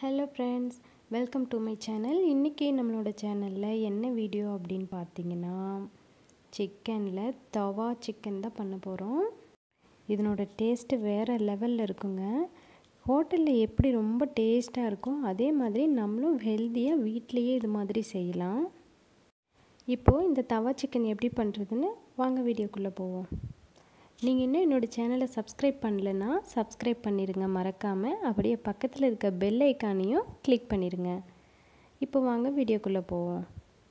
Hello friends welcome to my channel இன்றைக்கி நம்மளோட சேனலில் என்ன வீடியோ அப்படின்னு பார்த்தீங்கன்னா சிக்கனில் தவா சிக்கன் தான் பண்ண போகிறோம் இதனோட டேஸ்ட்டு வேறு லெவலில் இருக்குங்க ஹோட்டலில் எப்படி ரொம்ப டேஸ்ட்டாக இருக்கோ அதே மாதிரி நம்மளும் ஹெல்த்தியாக வீட்லேயே இது மாதிரி செய்யலாம் இப்போது இந்த தவா சிக்கன் எப்படி பண்ணுறதுன்னு வாங்க வீடியோக்குள்ளே போவோம் நீங்கள் இன்னும் என்னோடய சேனலை சப்ஸ்கிரைப் பண்ணலன்னா சப்ஸ்கிரைப் பண்ணிடுங்க மறக்காமல் அப்படியே பக்கத்தில் இருக்க பெல் ஐக்கானையும் கிளிக் பண்ணிடுங்க இப்போ வாங்க வீடியோக்குள்ளே போவோம்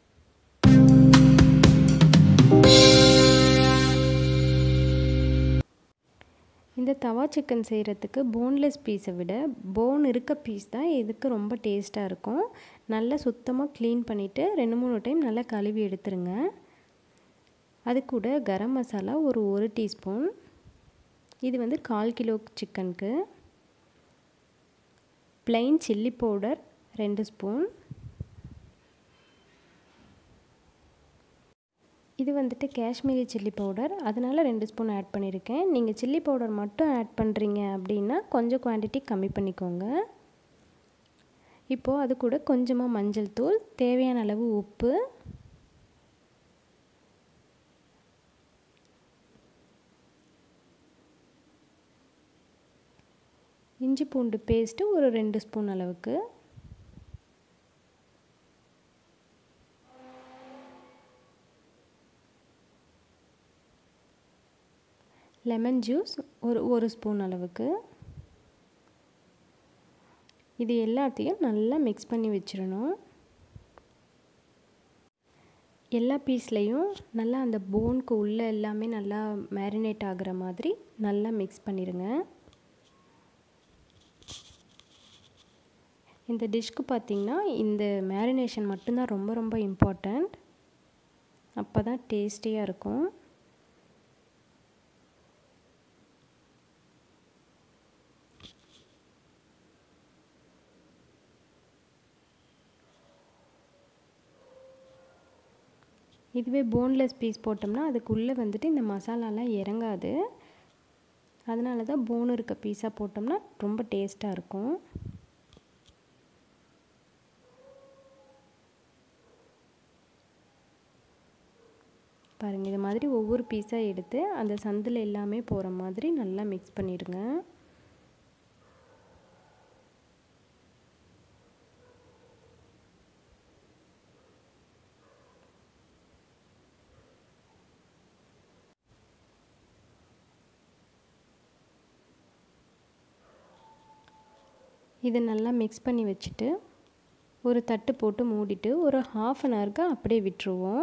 இந்த தவா சிக்கன் செய்கிறதுக்கு போன்லெஸ் பீஸை விட போன் இருக்க பீஸ் தான் இதுக்கு ரொம்ப டேஸ்ட்டாக இருக்கும் நல்லா சுத்தமாக க்ளீன் பண்ணிவிட்டு ரெண்டு மூணு டைம் நல்லா கழுவி எடுத்துருங்க அது கூட கரம் மசாலா ஒரு ஒரு டீஸ்பூன் இது வந்து கால் கிலோ சிக்கனுக்கு ப்ளைன் சில்லி பவுடர் ரெண்டு ஸ்பூன் இது வந்துட்டு காஷ்மீரி சில்லி பவுடர் அதனால் ரெண்டு ஸ்பூன் ஆட் பண்ணியிருக்கேன் நீங்கள் சில்லி பவுடர் மட்டும் ஆட் பண்ணுறீங்க அப்படின்னா கொஞ்சம் குவான்டிட்டி கம்மி பண்ணிக்கோங்க இப்போது அது கூட கொஞ்சமாக மஞ்சள் தூள் தேவையான அளவு உப்பு இஞ்சி பூண்டு பேஸ்ட்டு ஒரு ரெண்டு ஸ்பூன் அளவுக்கு லெமன் ஜூஸ் ஒரு ஒரு ஸ்பூன் அளவுக்கு இது எல்லாத்தையும் நல்லா மிக்ஸ் பண்ணி வச்சிடணும் எல்லா பீஸ்லேயும் நல்லா அந்த போனுக்கு உள்ளே எல்லாமே நல்லா மேரினேட் ஆகிற மாதிரி நல்லா மிக்ஸ் பண்ணிடுங்க இந்த டிஷ்க்கு பார்த்திங்கன்னா இந்த மேரினேஷன் மட்டும்தான் ரொம்ப ரொம்ப இம்பார்ட்டண்ட் அப்போ தான் டேஸ்டியாக இருக்கும் இதுவே போன்லெஸ் பீஸ் போட்டோம்னா அதுக்குள்ளே வந்துட்டு இந்த மசாலாலாம் இறங்காது அதனால தான் போன் இருக்க பீஸாக போட்டோம்னா ரொம்ப டேஸ்ட்டாக இருக்கும் பாருங்கள் இது மாதிரி ஒவ்வொரு பீஸாக எடுத்து அந்த சந்தில் எல்லாமே போகிற மாதிரி நல்லா மிக்ஸ் பண்ணிடுங்க இதை நல்லா மிக்ஸ் பண்ணி வச்சுட்டு ஒரு தட்டு போட்டு மூடிட்டு ஒரு ஹாஃப் அன் ஹவருக்கு அப்படியே விட்டுருவோம்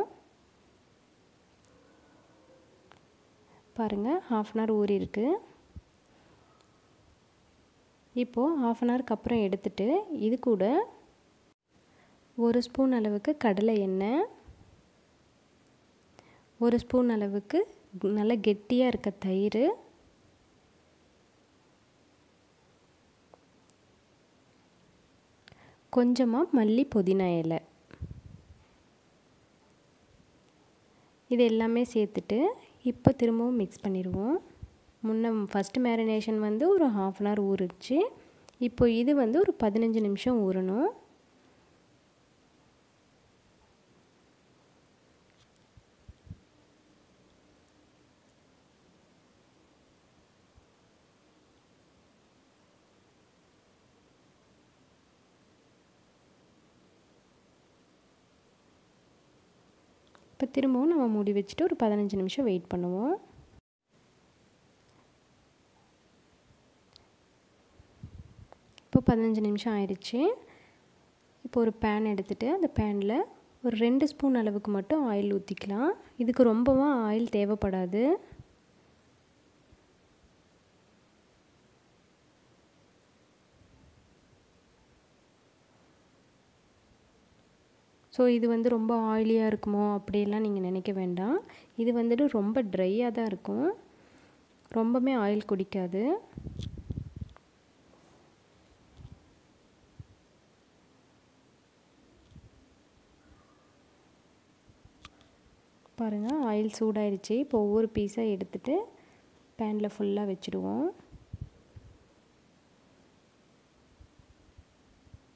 பாருங்கள் ஹாஃப் அன் ஹவர் ஊறி இருக்குது இப்போது ஹாஃப் அன் ஹவருக்கு அப்புறம் எடுத்துட்டு இது கூட ஒரு ஸ்பூன் அளவுக்கு கடலை எண்ணெய் ஒரு ஸ்பூன் அளவுக்கு நல்லா கெட்டியாக இருக்க தயிர் கொஞ்சமாக மல்லி புதினா இலை இது எல்லாமே சேர்த்துட்டு இப்போ திரும்பவும் மிக்ஸ் பண்ணிடுவோம் முன்ன ஃபஸ்ட்டு மேரினேஷன் வந்து ஒரு ஹாஃப் அன் ஹவர் ஊறிச்சு இப்போ இது வந்து ஒரு பதினஞ்சு நிமிஷம் ஊறணும் இப்போ திரும்பவும் நம்ம மூடி வச்சுட்டு ஒரு பதினஞ்சு நிமிஷம் வெயிட் பண்ணுவோம் இப்போ பதினஞ்சு நிமிஷம் ஆயிடுச்சு இப்போ ஒரு பேன் எடுத்துகிட்டு அந்த பேனில் ஒரு ரெண்டு ஸ்பூன் அளவுக்கு மட்டும் ஆயில் ஊற்றிக்கலாம் இதுக்கு ரொம்பவும் ஆயில் தேவைப்படாது ஸோ இது வந்து ரொம்ப ஆயிலியாக இருக்குமோ அப்படியெல்லாம் நீங்கள் நினைக்க வேண்டாம் இது வந்துட்டு ரொம்ப ட்ரையாக தான் இருக்கும் ரொம்பவுமே ஆயில் குடிக்காது பாருங்கள் ஆயில் சூடாயிருச்சு இப்போ ஒவ்வொரு பீஸாக எடுத்துகிட்டு பேனில் ஃபுல்லாக வச்சுடுவோம்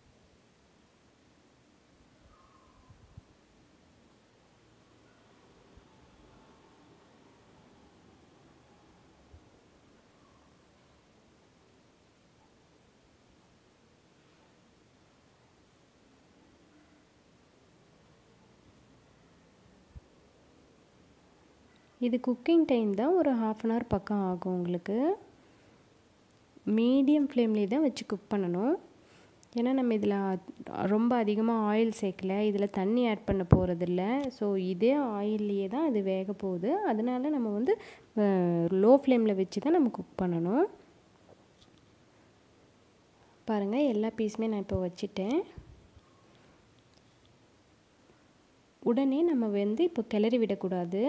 இது குக்கிங் டைம் தான் ஒரு ஹாஃப் அன் ஹவர் பக்கம் ஆகும் உங்களுக்கு மீடியம் ஃப்ளேம்லேயே தான் வச்சு குக் பண்ணணும் ஏன்னா நம்ம இதில் ரொம்ப அதிகமாக ஆயில் சேர்க்கல இதில் தண்ணி ஆட் பண்ண போகிறதில்ல ஸோ இதே ஆயில்லையே தான் அது வேக போகுது அதனால நம்ம வந்து லோ ஃப்ளேமில் வச்சு தான் நம்ம குக் பண்ணணும் பாருங்கள் எல்லா பீஸுமே நான் இப்போ வச்சுட்டேன் உடனே நம்ம வந்து இப்போ கிளறி விடக்கூடாது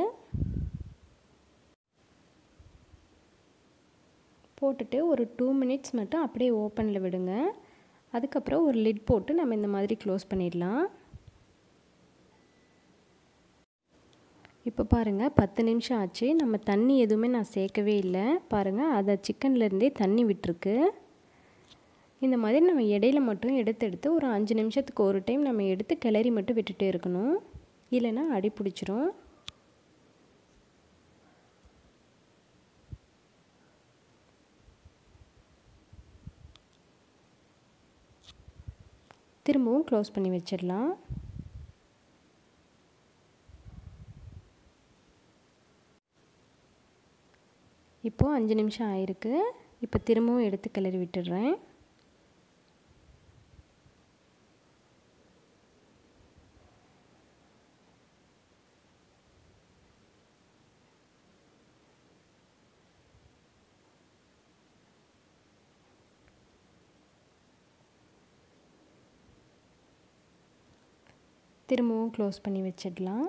போட்டுட்டு ஒரு டூ மினிட்ஸ் மட்டும் அப்படியே ஓப்பனில் விடுங்க அதுக்கப்புறம் ஒரு லிட் போட்டு நம்ம இந்த மாதிரி க்ளோஸ் பண்ணிடலாம் இப்போ பாருங்கள் பத்து நிமிஷம் ஆச்சு நம்ம தண்ணி எதுவுமே நான் சேர்க்கவே இல்லை பாருங்கள் அதை சிக்கன்லேருந்தே தண்ணி விட்டுருக்கு இந்த மாதிரி நம்ம இடையில மட்டும் எடுத்து எடுத்து ஒரு அஞ்சு நிமிஷத்துக்கு ஒரு டைம் நம்ம எடுத்து கிளறி மட்டும் விட்டுட்டே இருக்கணும் இல்லைன்னா அடி பிடிச்சிரும் திரும்பவும் க்ளோஸ் பண்ணி வச்சிடலாம் இப்போது அஞ்சு நிமிஷம் ஆயிருக்கு இப்போ திரும்பவும் எடுத்து கிளறி விட்டுடுறேன் திரும்பவும் க்ளோஸ் பண்ணி வச்சிடலாம்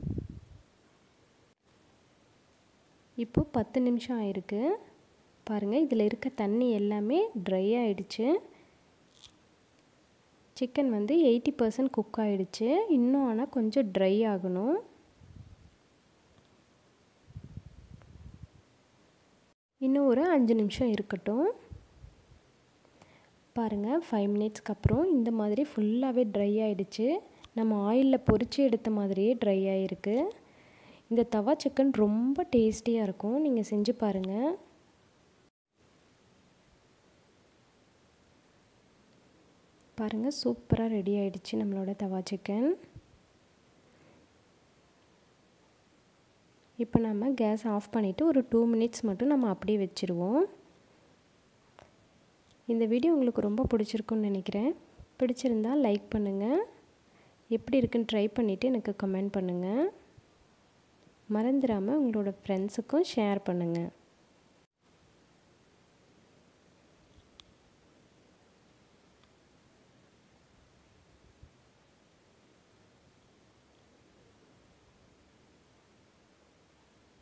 இப்போது பத்து நிமிஷம் ஆயிருக்கு பாருங்கள் இதில் இருக்க தண்ணி எல்லாமே ட்ரை ஆகிடுச்சு சிக்கன் வந்து எயிட்டி பர்சன்ட் குக் ஆகிடுச்சு இன்னும் ஆனால் கொஞ்சம் ட்ரை ஆகணும் இன்னும் ஒரு அஞ்சு நிமிஷம் இருக்கட்டும் பாருங்கள் ஃபைவ் மினிட்ஸ்க்கு அப்புறம் இந்த மாதிரி ஃபுல்லாகவே ட்ரை ஆகிடுச்சு நம்ம ஆயிலில் பொரித்து எடுத்த மாதிரியே ட்ரை ஆகிருக்கு இந்த தவா சிக்கன் ரொம்ப டேஸ்டியாக இருக்கும் நீங்கள் செஞ்சு பாருங்கள் பாருங்கள் சூப்பராக ரெடி ஆகிடுச்சு நம்மளோட தவா சிக்கன் இப்போ நம்ம கேஸ் ஆஃப் பண்ணிவிட்டு ஒரு டூ மினிட்ஸ் மட்டும் நம்ம அப்படியே வச்சுருவோம் இந்த வீடியோ உங்களுக்கு ரொம்ப பிடிச்சிருக்குன்னு நினைக்கிறேன் பிடிச்சிருந்தால் லைக் பண்ணுங்கள் எப்படி இருக்குன்னு ட்ரை பண்ணிவிட்டு எனக்கு கமெண்ட் பண்ணுங்கள் மறந்துடாமல் உங்களோட ஃப்ரெண்ட்ஸுக்கும் ஷேர் பண்ணுங்கள்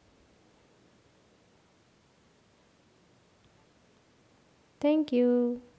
Thank you.